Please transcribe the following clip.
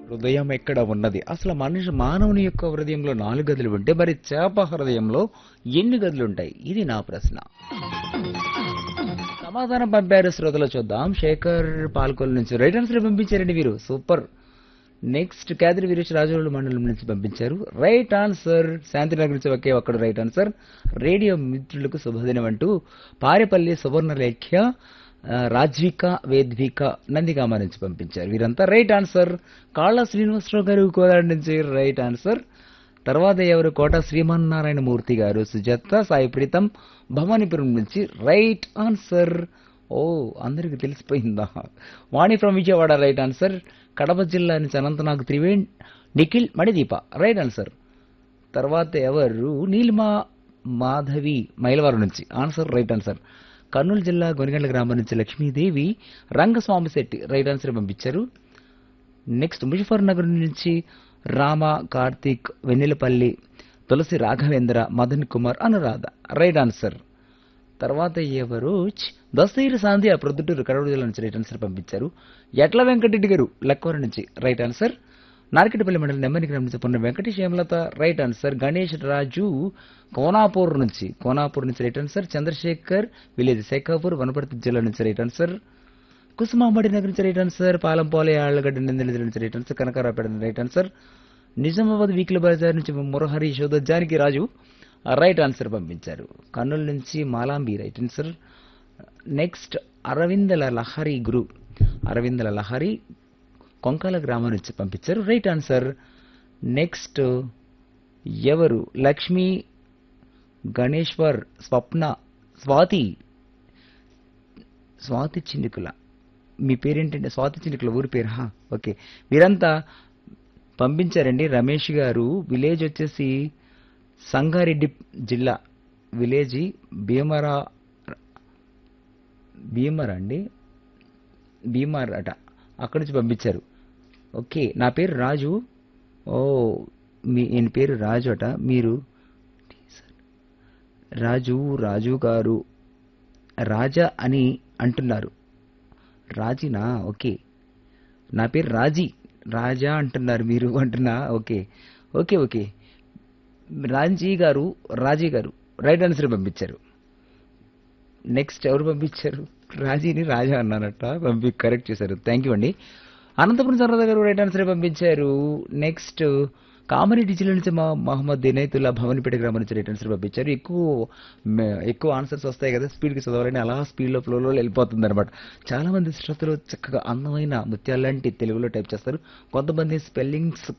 హృదయం ఎక్కడ ఉన్నది అసలు మనిషి మానవుని యొక్క హృదయంలో నాలుగు గదులు ఉంటే మరి చేప హృదయంలో ఎన్ని గదులు ఉంటాయి ఇది నా ప్రశ్న సమాధానం పంపారు శ్రోతలు చూద్దాం శేఖర్ పాల్కొల్ నుంచి రైట్ ఆన్సర్ పంపించారండి వీరు సూపర్ నెక్స్ట్ కేదరి వీరేష్ రాజోలు మండలం నుంచి పంపించారు రైట్ ఆన్సర్ శాంతినగర్ నుంచి ఒకే ఒక్కడు రైట్ ఆన్సర్ రేడియో మిత్రులకు శుభదినం అంటూ పారేపల్లి సువర్ణలేఖ్య ఆ, రాజ్విక వేద్విక నందిగామ నుంచి పంపించారు వీరంతా రైట్ ఆన్సర్ కాళ్ళ శ్రీనివాసరావు గారు కోదాడ నుంచి రైట్ ఆన్సర్ తర్వాత ఎవరు కోట శ్రీమన్నారాయణ మూర్తి గారు సుజాత సాయి ప్రీతం భవానీపురం నుంచి రైట్ ఆన్సర్ ఓ అందరికి తెలిసిపోయిందా Vani from Vijayawada right answer Kadapa జిల్లా నుంచి అనంతనాగ్ త్రివేణ్ నిఖిల్ మణిదీప రైట్ ఆన్సర్ తర్వాత ఎవరు నీలిమా మాధవి మైలవరం నుంచి ఆన్సర్ రైట్ ఆన్సర్ కర్నూలు జిల్లా గొనిగండ్ల గ్రామం నుంచి లక్ష్మీదేవి రంగస్వామి శెట్టి రైట్ ఆన్సర్ పంపించారు నెక్స్ట్ ముజఫర్ నగర్ నుంచి రామ కార్తీక్ వెన్నెలపల్లి తులసి రాఘవేంద్ర మదన్ కుమార్ అనురాధ రైట్ ఆన్సర్ తర్వాత ఎవరు ఛ్, దస్తగిరి సాంధ్య ప్రొద్దుటూరు కడవడ జిల్లా నుంచి రైట్ ఆన్సర్ పంపించారు ఎట్ల వెంకటరెడ్డి గారు లక్కవరం నుంచి రైట్ ఆన్సర్ నార్కెట్పల్లి మండలం నెమ్మది గ్రామం నుంచి పొన్న వెంకటేష్ హేమలత రైట్ ఆన్సర్ గణేష్ రాజు కోనాపూర్ నుంచి కోనాపూర్ నుంచి right answer Chandrashekar village Shekhapur Wanaparthy జిల్లా నుంచి రైట్ ఆన్సర్ కుసుమాంబడి నగర్ నుంచి రైట్ ఆన్సర్ పాలంపోలే ఆళ్ళగడ్డ నిందల నుంచి రైట్ ఆన్సర్ కనకారాపేట నుంచి రైట్ ఆన్సర్ నిజామాబాద్ వీక్లీ బజార్ నుంచి మురహరి యశోద జానకి రాజు రైట్ ఆన్సర్ పంపించారు కర్నూలు నుంచి Malambi right answer next Aravindala Lahari Guru Aravindala Lahari Konkala గ్రామం నుంచి పంపించారు రైట్ ఆన్సర్ నెక్స్ట్ ఎవరు లక్ష్మి గణేశ్వర్ స్వప్న స్వాతి స్వాతి చిన్నికుల మీ పేరేంటంటే స్వాతి చిన్నికుల ఊరి పేరు హా ఓకే మీరంతా పంపించారండి రమేష్ గారు విలేజ్ వచ్చేసి సంగారెడ్డి జిల్లా విలేజ్ భీమరా భీమర అండి భీమర్ అట అక్కడి నుంచి పంపించారు ఓకే నా పేరు రాజు ఓ మీ ఈయన పేరు రాజు అట మీరు రాజు రాజు గారు రాజా అని అంటున్నారు రాజీనా ఓకే నా పేరు రాజీ రాజా అంటున్నారు మీరు అంటున్నా ఓకే ఓకే ఓకే రాజీ గారు రాజీ గారు రైట్ ఆన్సర్ పంపించారు నెక్స్ట్ ఎవరు పంపించారు రాజీని రాజా అన్నారట పంపి కరెక్ట్ చేశారు థ్యాంక్ యూ అండి అనంతపురం సరదా గారు రైట్ ఆన్సర్ పంపించారు నెక్స్ట్ కామారెడ్డి జిల్లా నుంచి మా మహమ్మద్ దినైతుల్లా భవనిపేట గ్రామం నుంచి రైట్ ఆన్సర్ పంపించారు ఎక్కువ మ- ఎక్కువ ఆన్సర్స్ వస్తాయి కదా స్పీడ్కి చదవాలని అలా స్పీడ్లో ఫ్లోలో వెళ్ళిపోతుంది అనమాట చాలా మంది శ్రోతలు చక్కగా అందమైన ముత్యాలంటి తెలుగులో టైప్ చేస్తారు కొంతమంది స్పెల్లింగ్స్